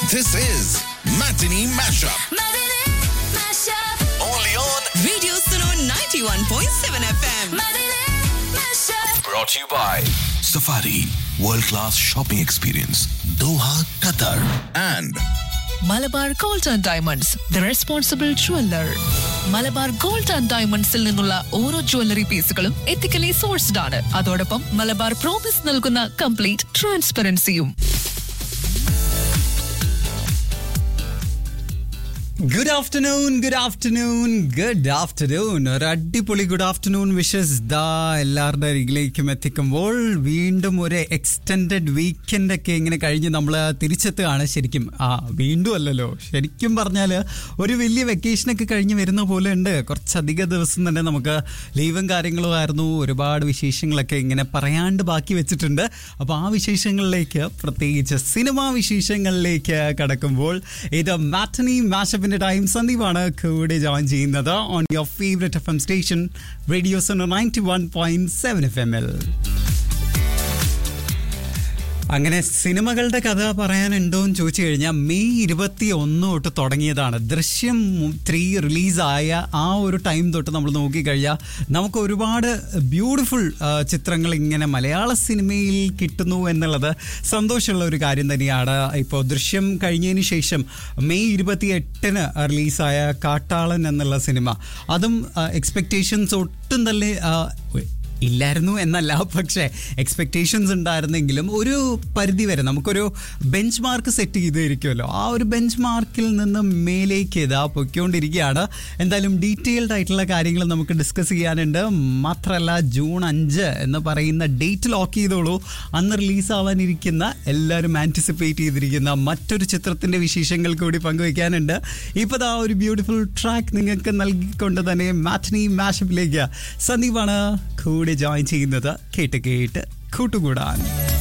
This is Matinee Mashup. Matinee Mashup. Only on. Radio Suno 91.7 FM. Matinee Mashup. Brought to you by Safari World Class Shopping Experience, Doha, Qatar. And Malabar gold and diamonds the responsible jeweller Malabar gold and ഡയമണ്ട്സിൽ നിന്നുള്ള ഓരോ jewellery പീസുകളും ethically sourced ആണ് അതോടൊപ്പം Malabar promise നൽകുന്ന complete ട്രാൻസ്പെറൻസിയും good afternoon good afternoon good afternoon ഒരു അടിപൊളി ഗുഡ് ആഫ്റ്റർനൂൺ വിഷസ് ദാ എല്ലാവരുടെ അരികിലേക്കും എത്തിക്കുമ്പോൾ വീണ്ടും ഒരു എക്സ്റ്റെൻഡഡ് വീക്കെൻഡ് ഒക്കെ ഇങ്ങനെ കഴിഞ്ഞ് നമ്മൾ തിരിച്ചെത്തുകയാണ് ശരിക്കും ആ വീണ്ടും അല്ലല്ലോ ശരിക്കും പറഞ്ഞാൽ ഒരു വലിയ വെക്കേഷനൊക്കെ കഴിഞ്ഞ് വരുന്ന പോലെ ഉണ്ട് കുറച്ചധിക ദിവസം തന്നെ നമുക്ക് ലീവും കാര്യങ്ങളും ആയിരുന്നു ഒരുപാട് വിശേഷങ്ങളൊക്കെ ഇങ്ങനെ പറയാണ്ട് ബാക്കി വെച്ചിട്ടുണ്ട് അപ്പോൾ ആ വിശേഷങ്ങളിലേക്ക് പ്രത്യേകിച്ച് സിനിമാ വിശേഷങ്ങളിലേക്ക് കടക്കുമ്പോൾ ഇത് മാറ്റനി മാഷപ്പിന്റെ ടൈം സന്ദീപാണ് കൂടെ ജോയിൻ ചെയ്യുന്നത് on your favourite F M station radio Suno ninety one point seven F M L അങ്ങനെ സിനിമകളുടെ കഥ പറയാനുണ്ടോ എന്ന് ചോദിച്ചു കഴിഞ്ഞാൽ മെയ് ഇരുപത്തി ഒന്ന് തൊട്ട് തുടങ്ങിയതാണ് ദൃശ്യം ത്രീ റിലീസായ ആ ഒരു ടൈം തൊട്ട് നമ്മൾ നോക്കിക്കഴിഞ്ഞാൽ നമുക്ക് ഒരുപാട് ബ്യൂട്ടിഫുൾ ചിത്രങ്ങൾ ഇങ്ങനെ മലയാള സിനിമയിൽ കിട്ടുന്നു എന്നുള്ളത് സന്തോഷമുള്ള ഒരു കാര്യം തന്നെയാണ് ഇപ്പോൾ ദൃശ്യം കഴിഞ്ഞതിന് ശേഷം മെയ് ഇരുപത്തി എട്ടിന് റിലീസായ കാട്ടാളൻ എന്നുള്ള സിനിമ അതും എക്സ്പെക്റ്റേഷൻസ് ഒട്ടും തന്നെ ആ, ഇല്ലായിരുന്നു എന്നല്ല പക്ഷേ എക്സ്പെക്റ്റേഷൻസ് ഉണ്ടായിരുന്നെങ്കിലും ഒരു പരിധി വരെ നമുക്കൊരു ബെഞ്ച് മാർക്ക് സെറ്റ് ചെയ്തിരിക്കുമല്ലോ ആ ഒരു ബെഞ്ച് മാർക്കിൽ നിന്ന് മേലേക്ക് ഇതാ പൊയ്ക്കൊണ്ടിരിക്കുകയാണ് എന്തായാലും ഡീറ്റെയിൽഡ് ആയിട്ടുള്ള കാര്യങ്ങൾ നമുക്ക് ഡിസ്കസ് ചെയ്യാനുണ്ട് മാത്രമല്ല ജൂൺ അഞ്ച് എന്ന് പറയുന്ന ഡേറ്റ് ലോക്ക് ചെയ്തോളൂ അന്ന് റിലീസാവാനിരിക്കുന്ന എല്ലാവരും ആൻറ്റിസിപ്പേറ്റ് ചെയ്തിരിക്കുന്ന മറ്റൊരു ചിത്രത്തിൻ്റെ വിശേഷങ്ങൾ കൂടി പങ്കുവയ്ക്കാനുണ്ട് ഇപ്പോൾ ദാ ഒരു ബ്യൂട്ടിഫുൾ ട്രാക്ക് നിങ്ങൾക്ക് നൽകിക്കൊണ്ട് തന്നെ മാറ്റനി മാഷപ്പിലേക്ക് സന്ദീപാണ് കൂടെ ജോയിൻ ചെയ്യുന്നത് കേട്ട് കേട്ട് കൂട്ടുകൂടാൻ